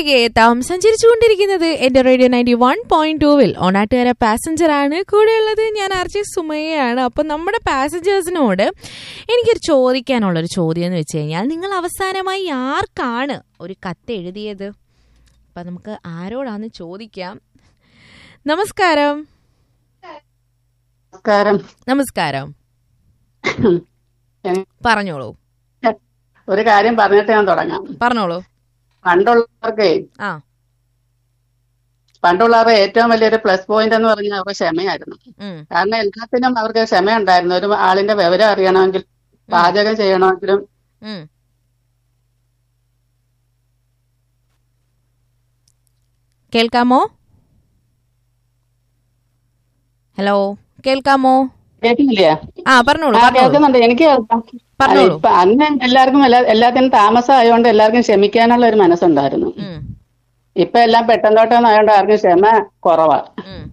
തിരികെ എത്താം സഞ്ചരിച്ചുകൊണ്ടിരിക്കുന്നത് എന്റെ റേഡിയോ നയൻറ്റി വൺ പോയിന്റ് ടൂവിൽ ഓണാട്ടുകാര പാസഞ്ചർ ആണ് കൂടെയുള്ളത് ഞാൻ ആർ ജെ സുമയ്യയാണ് അപ്പം നമ്മുടെ പാസഞ്ചേഴ്സിനോട് എനിക്കൊരു ചോദിക്കാനുള്ളൊരു ചോദ്യം എന്ന് വെച്ച് കഴിഞ്ഞാൽ നിങ്ങൾ അവസാനമായി ആർക്കാണ് ഒരു കത്ത് എഴുതിയത് അപ്പം നമുക്ക് ആരോടാന്ന് ചോദിക്കാം നമസ്കാരം നമസ്കാരം നമസ്കാരം പറഞ്ഞോളൂ ഒരു കാര്യം പറഞ്ഞിട്ട് ഞാൻ തുടങ്ങാം പറഞ്ഞോളൂ പണ്ടുള്ളവർക്ക് ആ പണ്ടുള്ളവരുടെ ഏറ്റവും വലിയൊരു പ്ലസ് പോയിന്റ് എന്ന് പറഞ്ഞാൽ അവർക്ക് ക്ഷമയായിരുന്നു ഉം, കാരണം എല്ലാത്തിനും അവർക്ക് ക്ഷമയുണ്ടായിരുന്നു ഒരു ആളിന്റെ വിവരം അറിയണമെങ്കിൽ പാചകം ചെയ്യണമെങ്കിലും ഉം. കേൾക്കാമോ ഹലോ കേൾക്കാമോ കേൾക്കുന്നില്ലേ ആ പറഞ്ഞോളൂ ആ പറഞ്ഞോളൂ കേൾക്കുന്നുണ്ട് എനിക്ക് കേൾക്കാം പറഞ്ഞോളൂ. ഇപ്പൊ അന്ന് എല്ലാവർക്കും എല്ലാ എല്ലാത്തിനും താമസം ആയതുകൊണ്ട് എല്ലാവർക്കും ക്ഷമിക്കാനുള്ള ഒരു മനസ്സുണ്ടായിരുന്നു ഉം, ഇപ്പൊ എല്ലാം പെട്ടെന്നോട്ടം ആയതുകൊണ്ട് ആർക്കും ക്ഷമ കുറവാ ഉം,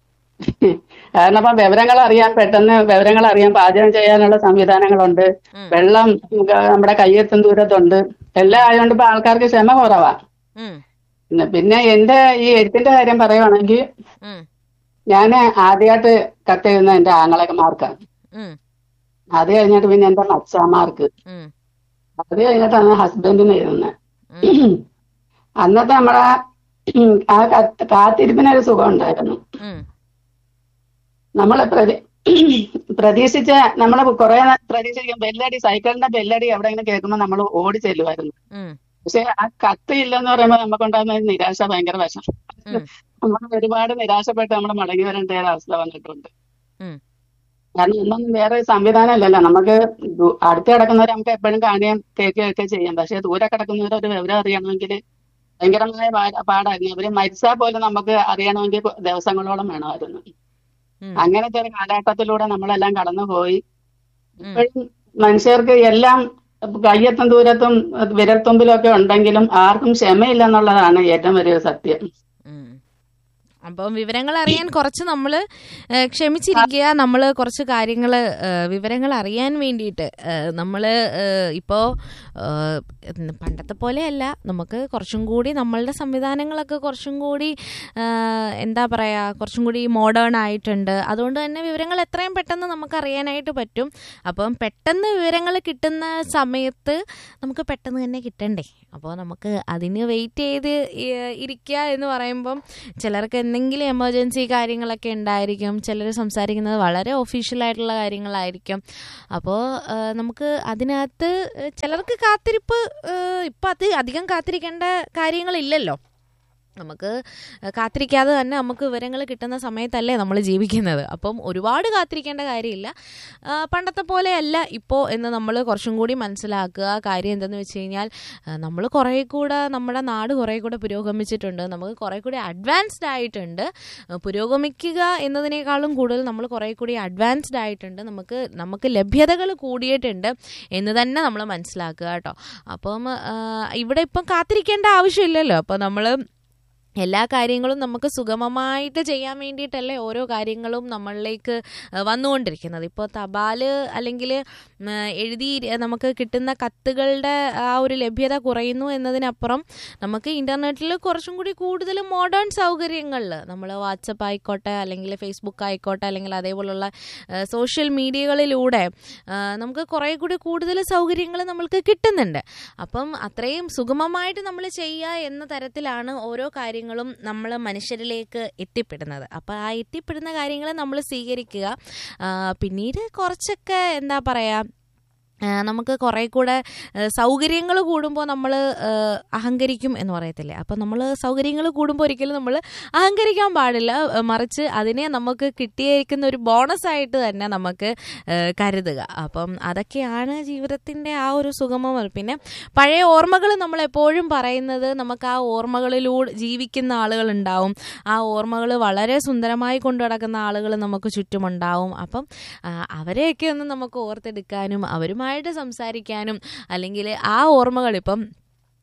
കാരണം ഇപ്പൊ വിവരങ്ങൾ അറിയാൻ പെട്ടെന്ന് വിവരങ്ങൾ അറിയാൻ പാചകം ചെയ്യാനുള്ള സംവിധാനങ്ങളുണ്ട് ഉം. വെള്ളം ഗ- നമ്മുടെ കയ്യെത്തും ദൂരത്തുണ്ട് എല്ലാം ആയതുകൊണ്ട് ഇപ്പൊ ആൾക്കാർക്ക് ക്ഷമ കുറവാ ഉം, പിന്നെ- പിന്നെ എന്റെ ഈ എഴുത്തിന്റെ കാര്യം പറയുവാണെങ്കിൽ ഉം, ഞാൻ ആദ്യമായിട്ട് കത്തെഴുതുന്ന എന്റെ ആങ്ങളമാർക്കാണ് ഉം, അത് കഴിഞ്ഞിട്ട് പിന്നെ എന്റെ മച്ചാമാർക്ക് ഉം, അത് കഴിഞ്ഞിട്ടാണ് ഹസ്ബൻഡിന് എഴുതുന്നത് ഉം, അന്നത്തെ നമ്മളെ ആ കത്ത് കാത്തിരിപ്പിനൊരു സുഖം ഉണ്ടായിരുന്നു ഉം, നമ്മളെ പ്രതി പ്രതീക്ഷിച്ച നമ്മള് കുറെ പ്രതീക്ഷിക്കും ബെല്ലടി സൈക്കിളിന്റെ ബെല്ലടി എവിടെയെങ്കിലും കേൾക്കുമ്പോൾ നമ്മൾ ഓടി ചെല്ലുമായിരുന്നു ഉം, പക്ഷെ ആ കത്ത് ഇല്ലെന്ന് പറയുമ്പോൾ നമുക്കുണ്ടാകുന്ന ഒരു നിരാശ ഭയങ്കര വശം ഉം. നമ്മൾ ഒരുപാട് നിരാശപ്പെട്ട് നമ്മൾ മടങ്ങി വരേണ്ട ഒരു അവസ്ഥ വന്നിട്ടുണ്ട് ഉം. കാരണം ഒന്നും വേറെ സംവിധാനം ഇല്ലല്ലോ നമുക്ക് ദൂ- അടുത്ത് കിടക്കുന്നവർ നമുക്ക് എപ്പോഴും കാണുകയും കേൾക്കുകയൊക്കെ ചെയ്യാം പക്ഷെ ദൂരെ കിടക്കുന്നവർ ഒരു വിവരം അറിയണമെങ്കിൽ ഭയങ്കരമായ പാ- പാടായിരുന്നു അവര് മരിച്ചാൽ പോലും നമുക്ക് അറിയണമെങ്കിൽ ദിവസങ്ങളോളം വേണമായിരുന്നു ഉം. അങ്ങനത്തെ ഒരു കാലഘട്ടത്തിലൂടെ നമ്മളെല്ലാം കടന്നുപോയി ഉം. ഇപ്പോഴും മനുഷ്യർക്ക് എല്ലാം കയ്യെത്തും ദൂരത്തും വിരൽത്തുമ്പിലും ഒക്കെ ഉണ്ടെങ്കിലും ആർക്കും ക്ഷമയില്ലെന്നുള്ളതാണ് ഏറ്റവും വലിയ സത്യം ഉം. അപ്പം വിവരങ്ങൾ അറിയാൻ കുറച്ച് നമ്മൾ ക്ഷമിച്ചിരിക്കുക നമ്മൾ കുറച്ച് കാര്യങ്ങൾ വിവരങ്ങൾ അറിയാൻ വേണ്ടിയിട്ട് നമ്മൾ ഇപ്പോൾ പണ്ടത്തെ പോലെയല്ല നമുക്ക് കുറച്ചും കൂടി നമ്മളുടെ സംവിധാനങ്ങളൊക്കെ കുറച്ചും കൂടി ആ, എന്താ പറയുക കുറച്ചും കൂടി മോഡേൺ ആയിട്ടുണ്ട് അതുകൊണ്ട് തന്നെ വിവരങ്ങൾ എത്രയും പെട്ടെന്ന് നമുക്ക് അറിയാനായിട്ട് പറ്റും അപ്പം പെട്ടെന്ന് വിവരങ്ങൾ കിട്ടുന്ന സമയത്ത് നമുക്ക് പെട്ടെന്ന് തന്നെ കിട്ടണ്ടേ അപ്പോൾ നമുക്ക് അതിന് വെയിറ്റ് ചെയ്ത് ഇ- ഇരിക്കുക എന്ന് പറയുമ്പം ചിലർക്ക് എന്തെങ്കിലും എമർജൻസി കാര്യങ്ങളൊക്കെ ഉണ്ടായിരിക്കും ചിലർ സംസാരിക്കുന്നത് വളരെ ഒഫീഷ്യലായിട്ടുള്ള കാര്യങ്ങളായിരിക്കും അപ്പോൾ നമുക്ക് അതിനകത്ത് ചിലർക്ക് കാത്തിരിപ്പ് ഇപ്പം അത് അധികം കാത്തിരിക്കേണ്ട കാര്യങ്ങളില്ലല്ലോ നമുക്ക് കാത്തിരിക്കാതെ തന്നെ നമുക്ക് വിവരങ്ങൾ കിട്ടുന്ന സമയത്തല്ലേ നമ്മൾ ജീവിക്കുന്നത് അപ്പം ഒരുപാട് കാത്തിരിക്കേണ്ട കാര്യമില്ല ആ, പണ്ടത്തെ പോലെയല്ല ഇപ്പോൾ എന്ന് നമ്മൾ കുറച്ചും കൂടി മനസ്സിലാക്കുക കാര്യം എന്തെന്ന് വെച്ച് കഴിഞ്ഞാൽ നമ്മൾ കുറേ കൂടെ നമ്മുടെ നാട് കുറേ കൂടെ പുരോഗമിച്ചിട്ടുണ്ട് നമുക്ക് കുറേ കൂടി അഡ്വാൻസ്ഡ് ആയിട്ടുണ്ട് ആ, പുരോഗമിക്കുക എന്നതിനേക്കാളും കൂടുതൽ നമ്മൾ കുറേ കൂടി അഡ്വാൻസ്ഡ് ആയിട്ടുണ്ട് നമുക്ക് നമുക്ക് ലഭ്യതകൾ കൂടിയിട്ടുണ്ട് എന്ന് തന്നെ നമ്മൾ മനസ്സിലാക്കുക കേട്ടോ അപ്പം ആ, ഇവിടെ ഇപ്പം കാത്തിരിക്കേണ്ട ആവശ്യമില്ലല്ലോ അപ്പോൾ നമ്മൾ എല്ലാ കാര്യങ്ങളും നമുക്ക് സുഗമമായിട്ട് ചെയ്യാൻ വേണ്ടിയിട്ടല്ലേ ഓരോ കാര്യങ്ങളും നമ്മളിലേക്ക് ആ, വന്നുകൊണ്ടിരിക്കുന്നത് ഇപ്പോൾ തപാല് അല്ലെങ്കിൽ ഉം, എഴുതി നമുക്ക് കിട്ടുന്ന കത്തുകളുടെ ആ ഒരു ലഭ്യത കുറയുന്നു എന്നതിനപ്പുറം നമുക്ക് ഇൻ്റർനെറ്റിൽ കുറച്ചും കൂടി കൂടുതൽ മോഡേൺ സൗകര്യങ്ങളിൽ നമ്മൾ വാട്സപ്പ് ആയിക്കോട്ടെ അല്ലെങ്കിൽ ഫേസ്ബുക്ക് ആയിക്കോട്ടെ അല്ലെങ്കിൽ അതേപോലുള്ള സോഷ്യൽ മീഡിയകളിലൂടെ ആ, നമുക്ക് കുറേ കൂടി കൂടുതൽ സൗകര്യങ്ങൾ നമ്മൾക്ക് കിട്ടുന്നുണ്ട് അപ്പം അത്രയും സുഗമമായിട്ട് നമ്മൾ ചെയ്യുക എന്ന തരത്തിലാണ് ഓരോ കാര്യങ്ങളും നമ്മൾ മനുഷ്യരിലേക്ക് എത്തിപ്പെടുന്നത് അപ്പോൾ ആ എത്തിപ്പെടുന്ന കാര്യങ്ങൾ നമ്മൾ സ്വീകരിക്കുക ആ, പിന്നീട് കുറച്ചൊക്കെ എന്താ പറയുക ആ, നമുക്ക് കുറേ കൂടെ സൗകര്യങ്ങൾ കൂടുമ്പോൾ നമ്മൾ അഹങ്കരിക്കും എന്ന് പറയത്തില്ലേ അപ്പോൾ നമ്മൾ സൗകര്യങ്ങൾ കൂടുമ്പോൾ ഒരിക്കലും നമ്മൾ അഹങ്കരിക്കാൻ പാടില്ല ആ, മറിച്ച് അതിനെ നമുക്ക് കിട്ടിയിരിക്കുന്ന ഒരു ബോണസ് ആയിട്ട് തന്നെ നമുക്ക് ആ, കരുതുക അപ്പം അതൊക്കെയാണ് ജീവിതത്തിൻ്റെ ആ ഒരു സുഗമം പിന്നെ പഴയ ഓർമ്മകൾ നമ്മൾ എപ്പോഴും പറയുന്നത് നമുക്ക് ആ ഓർമ്മകളിലൂടെ ജീവിക്കുന്ന ആളുകളുണ്ടാവും ആ ഓർമ്മകൾ വളരെ സുന്ദരമായി കൊണ്ടു നടക്കുന്ന ആളുകൾ നമുക്ക് ചുറ്റുമുണ്ടാവും അപ്പം ആ, അവരെയൊക്കെ ഒന്ന് നമുക്ക് ഓർത്തെടുക്കാനും അവരുമായിട്ട് സംസാരിക്കാനും അല്ലെങ്കിൽ ആ ഓർമ്മകൾ ഇപ്പം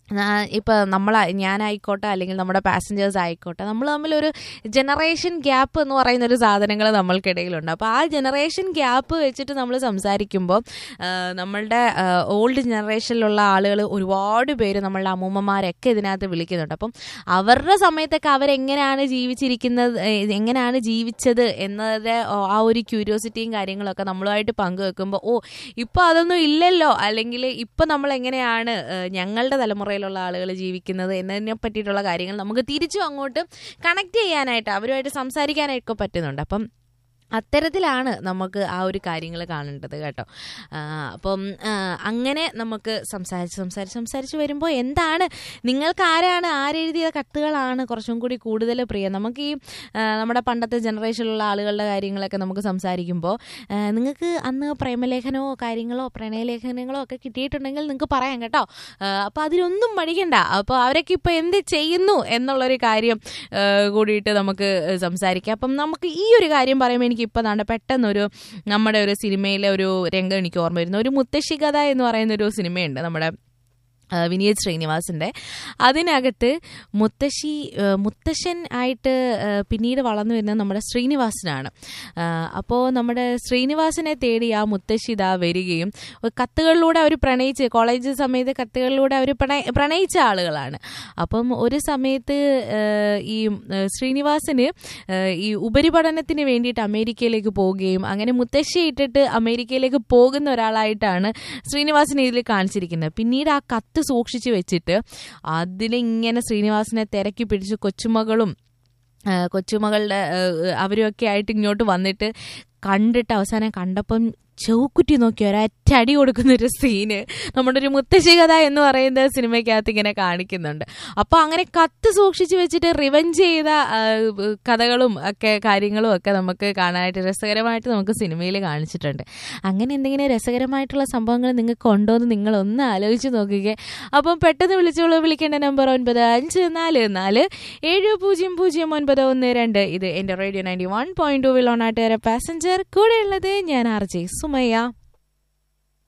ഇപ്പോൾ നമ്മൾ ഞാനായിക്കോട്ടെ അല്ലെങ്കിൽ നമ്മുടെ പാസഞ്ചേഴ്സ് ആയിക്കോട്ടെ നമ്മൾ തമ്മിലൊരു ജനറേഷൻ ഗ്യാപ്പ് എന്ന് പറയുന്ന ഒരു സാധനങ്ങൾ നമ്മൾക്കിടയിലുണ്ട് അപ്പോൾ ആ ജനറേഷൻ ഗ്യാപ്പ് വെച്ചിട്ട് നമ്മൾ സംസാരിക്കുമ്പോൾ നമ്മളുടെ ഓൾഡ് ജനറേഷനിലുള്ള ആളുകൾ ഒരുപാട് പേര് നമ്മളുടെ അമ്മൂമ്മമാരൊക്കെ ഇതിനകത്ത് വിളിക്കുന്നുണ്ട് അപ്പം അവരുടെ സമയത്തൊക്കെ അവരെങ്ങനെയാണ് ജീവിച്ചിരിക്കുന്നത് ഏഹ് എങ്ങനെയാണ് ജീവിച്ചത് എന്നത് ആ ഒരു ക്യൂരിയോസിറ്റിയും കാര്യങ്ങളൊക്കെ നമ്മളുമായിട്ട് പങ്കുവെക്കുമ്പോൾ ഓ ഇപ്പോൾ അതൊന്നും ഇല്ലല്ലോ അല്ലെങ്കിൽ ഇപ്പോൾ നമ്മൾ എങ്ങനെയാണ് ഏഹ് ഞങ്ങളുടെ തലമുറയിലുള്ള ആളുകൾ ജീവിക്കുന്നത് എന്നതിനെ പറ്റിയിട്ടുള്ള കാര്യങ്ങൾ നമുക്ക് തിരിച്ചും അങ്ങോട്ട് കണക്ട് ചെയ്യാനായിട്ട് അവരുമായിട്ട് സംസാരിക്കാനായിട്ടൊക്കെ പറ്റുന്നുണ്ട് അപ്പം അത്തരത്തിലാണ് നമുക്ക് ആ ഒരു കാര്യങ്ങൾ കാണേണ്ടത് കേട്ടോ ആ, അപ്പം ആ, അങ്ങനെ നമുക്ക് സംസാരിച്ച് സംസാരിച്ച് സംസാരിച്ച് വരുമ്പോൾ എന്താണ് നിങ്ങൾക്ക് ആരാണ് ആരെഴുതിയ കത്തുകളാണ് കുറച്ചും കൂടി കൂടുതൽ പ്രിയം നമുക്ക് ഈ ആ, നമ്മുടെ പണ്ടത്തെ ജനറേഷനിലുള്ള ആളുകളുടെ കാര്യങ്ങളൊക്കെ നമുക്ക് സംസാരിക്കുമ്പോൾ ആ, നിങ്ങൾക്ക് അന്ന് പ്രേമലേഖനമോ കാര്യങ്ങളോ പ്രണയലേഖനങ്ങളോ ഒക്കെ കിട്ടിയിട്ടുണ്ടെങ്കിൽ നിങ്ങൾക്ക് പറയാം കേട്ടോ അപ്പോൾ അതിലൊന്നും മടിക്കണ്ട അപ്പോൾ അവരൊക്കെ ഇപ്പോൾ എന്ത് ചെയ്യുന്നു എന്നുള്ളൊരു കാര്യം ആ, കൂടിയിട്ട് നമുക്ക് സംസാരിക്കാം അപ്പം നമുക്ക് ഈ ഒരു കാര്യം പറയുമ്പോൾ എനിക്ക് ഇപ്പം താണ്ട് പെട്ടെന്നൊരു നമ്മുടെ ഒരു സിനിമയിലെ ഒരു രംഗം എനിക്ക് ഓർമ്മ വരുന്നു ഒരു മുത്തശ്ശി കഥ എന്ന് പറയുന്ന ഒരു സിനിമയുണ്ട് നമ്മുടെ ആ, വിനീത് ശ്രീനിവാസിൻ്റെ അതിനകത്ത് മുത്തശ്ശി ആ, മുത്തശ്ശൻ ആയിട്ട് ആ, പിന്നീട് വളർന്നു വരുന്നത് നമ്മുടെ ശ്രീനിവാസനാണ് അപ്പോൾ നമ്മുടെ ശ്രീനിവാസനെ തേടി ആ മുത്തശ്ശി ഇതാ വരികയും കത്തുകളിലൂടെ അവർ പ്രണയിച്ച് കോളേജ് സമയത്ത് കത്തുകളിലൂടെ അവർ പ്രണയ പ്രണയിച്ച ആളുകളാണ് അപ്പം ഒരു സമയത്ത് ആ, ഈ ആ, ശ്രീനിവാസന് ആ, ഈ ഉപരിപഠനത്തിന് വേണ്ടിയിട്ട് അമേരിക്കയിലേക്ക് പോവുകയും അങ്ങനെ മുത്തശ്ശി ഇട്ടിട്ട് അമേരിക്കയിലേക്ക് പോകുന്ന ഒരാളായിട്ടാണ് ശ്രീനിവാസനെ ഇതിൽ കാണിച്ചിരിക്കുന്നത് പിന്നീട് ആ കത്ത് സൂക്ഷിച്ചു വെച്ചിട്ട് അതിലിങ്ങനെ ശ്രീനിവാസനെ തിരക്കി പിടിച്ച് കൊച്ചുമകളും ആ, കൊച്ചുമകളുടെ ആ, അവരുമൊക്കെ ആയിട്ട് ഇങ്ങോട്ട് വന്നിട്ട് കണ്ടിട്ട് അവസാനം കണ്ടപ്പം ചൗക്കുറ്റി നോക്കി ഒരൊറ്റ അടി കൊടുക്കുന്ന ഒരു സീന് നമ്മുടെ ഒരു മുത്തശ്ശി കഥ എന്ന് പറയുന്ന സിനിമയ്ക്കകത്ത് ഇങ്ങനെ കാണിക്കുന്നുണ്ട് അപ്പോൾ അങ്ങനെ കത്ത് സൂക്ഷിച്ചു വെച്ചിട്ട് റിവഞ്ച് ചെയ്ത ആ, കഥകളും ഒക്കെ കാര്യങ്ങളും ഒക്കെ നമുക്ക് കാണാനായിട്ട് രസകരമായിട്ട് നമുക്ക് സിനിമയിൽ കാണിച്ചിട്ടുണ്ട് അങ്ങനെ എന്തെങ്കിലും രസകരമായിട്ടുള്ള സംഭവങ്ങൾ നിങ്ങൾക്ക് ഉണ്ടോ എന്ന് നിങ്ങൾ ഒന്ന് ആലോചിച്ച് നോക്കുക അപ്പം പെട്ടെന്ന് വിളിച്ചോളൂ വിളിക്കേണ്ട നമ്പർ ഒൻപത് അഞ്ച് നാല് നാല് ഏഴ് പൂജ്യം പൂജ്യം ഒൻപത് ഒന്ന് രണ്ട് ഇത് എൻ്റെ radio ninety one point two വിൽ ഓണാട്ടുകാര പാസഞ്ചർ കൂടെയുള്ളത് ഞാൻ ആർ ജെ സുമയ്യ